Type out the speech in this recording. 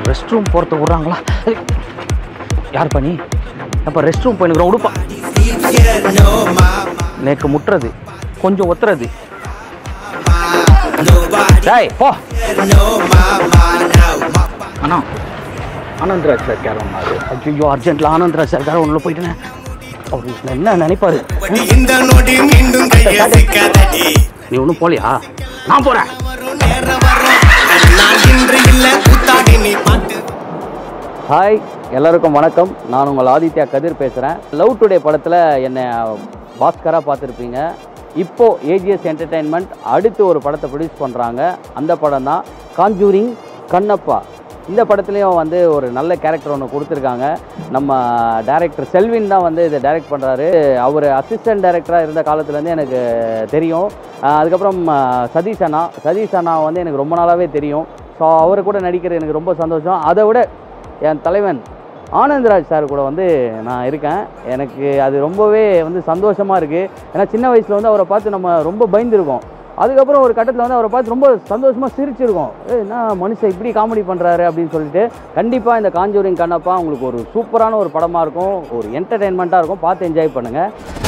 rest room போகிறதுக்கு விட்றாங்களா யார் பண்ணி அப்போ ரெஸ்ட் ரூம் போயிருக்கிறோம் உடுப்பா நேக்கு முட்டுறது கொஞ்சம் ஒத்துறது டேய் போ அண்ணா ஆனந்த்ராஜ் சார் கேர் ஒன்றாரு ஐயோ அர்ஜென்ட்டில் ஆனந்த்ராஜ் சார் கேர் ஒன்றில் போயிட்டேன் அவர் என்ன நினைப்பாரு இந்த நொடி மீண்டும் கைய சிக்காதடி நீ ஒன்றும் போலியா நான் போகிறேன் வரும் நேரம் வரும் நான் இன்று இல்ல கூத்தாடி நீ பாட்டு ஹாய் எல்லாருக்கும் வணக்கம் நான் உங்கள் ஆதித்யா கதிர் பேசுகிறேன் லவ் டுடே படத்தில் என்னை பாஸ்கராக பார்த்துருப்பீங்க இப்போ ஏஜிஎஸ் என்டர்டெயின்மெண்ட் அடுத்து ஒரு படத்தை ப்ரொடியூஸ் பண்ணுறாங்க அந்த படம் தான் காஞ்சூரிங் கண்ணப்பா இந்த படத்துலேயும் வந்து ஒரு நல்ல கேரக்டர் ஒன்று கொடுத்துருக்காங்க நம்ம டைரக்டர் செல்வின் தான் வந்து இதை டைரக்ட் பண்ணுறாரு அவர் அசிஸ்டன்ட் டைரக்டராக இருந்த காலத்துலேருந்து எனக்கு தெரியும் ஆஹ் அதுக்கப்புறம் ஆஹ் சதீஷ் அண்ணா சதீஷ் அண்ணா வந்து எனக்கு ரொம்ப நாளாகவே தெரியும் ஸோ அவர் கூட நடிக்கிறது எனக்கு ரொம்ப சந்தோஷம் அதை விட என் தலைவன் ஆனந்த்ராஜ் சார் கூட வந்து நான் இருக்கேன் எனக்கு அது ரொம்பவே வந்து சந்தோஷமாக இருக்குது ஏன்னா சின்ன வயசில் வந்து அவரை பார்த்து நம்ம ரொம்ப பயந்துருக்கோம் அதுக்கப்புறம் ஒரு கட்டத்தில் வந்து அவரை பார்த்து ரொம்ப சந்தோஷமாக சிரிச்சிருக்கோம் ஏ என்ன மனுஷன் இப்படி காமெடி பண்ணுறாரு அப்படின்னு சொல்லிட்டு கண்டிப்பாக இந்த காஞ்சூரிங் கண்ணப்பா உங்களுக்கு ஒரு சூப்பரான ஒரு படமாக இருக்கும் ஒரு என்டர்டெயின்மெண்ட்டாக இருக்கும் பார்த்து என்ஜாய் பண்ணுங்கள்